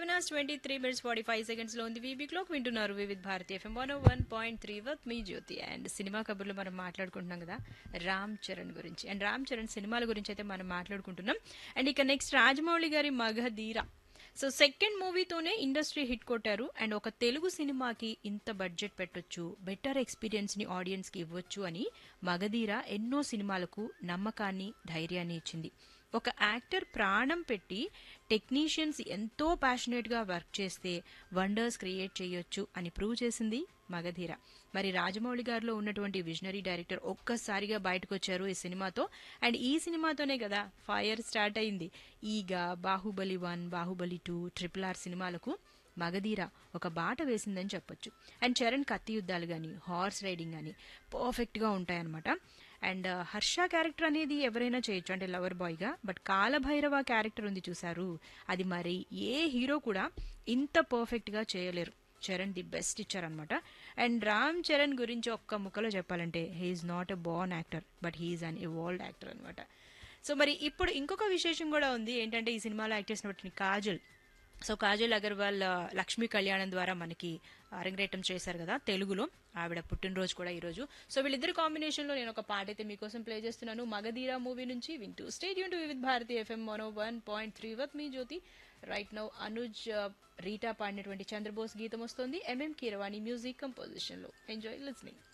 eleven hours twenty three minutes forty five seconds లో ఉంది VB clock వింటున్నారు Vividh Bharati FM one one point three with me Jyothi and cinema కబుర్లు మనం మాట్లాడుకుంటున్నాం కదా రామ్ చరణ్ గురించి అండ్ రామ్ చరణ్ సినిమాల గురించి అయితే మనం మాట్లాడుకుంటున్నాం అండ్ ఇక నెక్స్ట్ రాజమౌళి గారి మగధీర సో సెకండ్ మూవీతోనే ఇండస్ట్రీ హిట్ కొట్టారు అండ్ ఒక తెలుగు సినిమాకి ఇంత బడ్జెట్ పెట్టొచ్చు బెటర్ ఎక్స్పీరియన్స్ ని ఆడియన్స్ కి ఇవ్వచ్చు అని మగధీర ఎన్నో సినిమాలకు నమ్మకాన్ని ధైర్యాన్ని ఇచ్చింది ఒక యాక్టర్ ప్రాణం పెట్టి టెక్నీషియన్స్ ఎంతో ప్యాషనేట్ గా వర్క్ చేస్తే వండర్స్ క్రియేట్ చేయొచ్చు అని ప్రూవ్ చేసింది మగధీర మరి రాజమౌళి గారిలో ఉన్నటువంటి విజనరీ డైరెక్టర్ ఒక్కసారిగా బయటకు వచ్చారు ఈ సినిమాతో అండ్ ఈ సినిమాతోనే కదా ఫైర్ స్టార్ట్ అయింది Eega Baahubali one Baahubali two triple R సినిమాలకు మగధీర ఒక బాట వేసిందని చెప్పొచ్చు అండ్ చరణ్ కత్తి యుద్ధాలు కానీ హార్స్ రైడింగ్ కానీ పర్ఫెక్ట్గా ఉంటాయన్నమాట అండ్ హర్ష క్యారెక్టర్ అనేది ఎవరైనా చేయొచ్చు అంటే లవర్ బాయ్గా బట్ కాలభైరవ క్యారెక్టర్ ఉంది చూసారు అది మరి ఏ హీరో కూడా ఇంత పర్ఫెక్ట్గా చేయలేరు చరణ్ ది బెస్ట్ ఇచ్చారనమాట అండ్ రామ్ చరణ్ గురించి ఒక్క ముక్కలో చెప్పాలంటే he's not a born actor but he's an evolved actor అనమాట సో మరి ఇప్పుడు ఇంకొక విశేషం కూడా ఉంది ఏంటంటే ఈ సినిమాలో యాక్ట్ చేసినటువంటి కాజల్ సో కాజల్ అగర్వాల్ ఆ, లక్ష్మీ కళ్యాణం ద్వారా మనకి అరంగేటం చేశారు కదా తెలుగులో ఆవిడ పుట్టినరోజు కూడా ఈరోజు సో వీళ్ళిద్దరు కాంబినేషన్లో నేను ఒక పాట అయితే మీకోసం ప్లే చేస్తున్నాను మగధీరా మూవీ నుంచి వింటూ stay tuned to Vividh Bharati FM మనో one point three with me Jyothi right now Anuj ఆ, రీటా పాడినటువంటి చంద్రబోస్ గీతం వస్తుంది ఎంఎం కీరవాణి మ్యూజిక్ కంపోజిషన్లో ఎంజాయ్ లిస్నింగ్